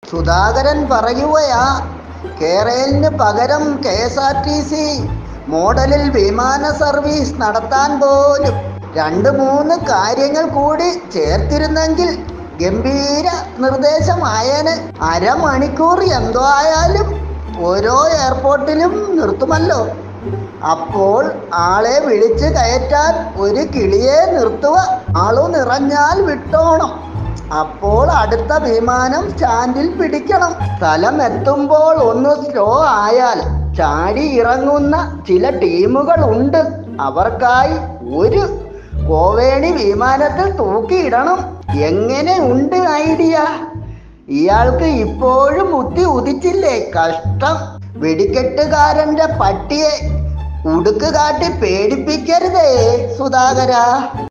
സുധാകരൻ പറയുകയാ കേരളിന് പകരം K S R T C മോഡലിൽ വിമാന സർവീസ് നടത്താൻ പോലും രണ്ട് മൂന്ന് കാര്യങ്ങൾ കൂടി ചേർത്തിരുന്നെങ്കിൽ ഗംഭീര നിർദ്ദേശമായേന് അരമണിക്കൂർ എന്തോ ആയാലും ഓരോ എയർപോർട്ടിലും നിർത്തുമല്ലോ അപ്പോൾ ആളെ വിളിച്ച് കയറ്റാൻ ഒരു കിളിയെ നിർത്തുക ആളു നിറഞ്ഞാൽ വിട്ടോണം അപ്പോൾ അടുത്ത വിമാനം സ്റ്റാൻഡിൽ പിടിക്കണം സ്ഥലം എത്തുമ്പോൾ ഒന്ന് സ്ലോ ആയാൽ ചാടി ഇറങ്ങുന്ന ചില ടീമുകൾ ഉണ്ട് അവർക്കായി ഒരു കോവേണി വിമാനത്തിൽ തൂക്കിയിടണം എങ്ങനെ ഉണ്ട് ഐഡിയ ഇയാൾക്ക് ഇപ്പോഴും ബുദ്ധി ഉദിച്ചില്ലേ കഷ്ടം വെടിക്കെട്ടുകാരന്റെ പട്ടിയെ ഉടുക്ക് കാട്ടി പേടിപ്പിക്കരുതേ സുധാകര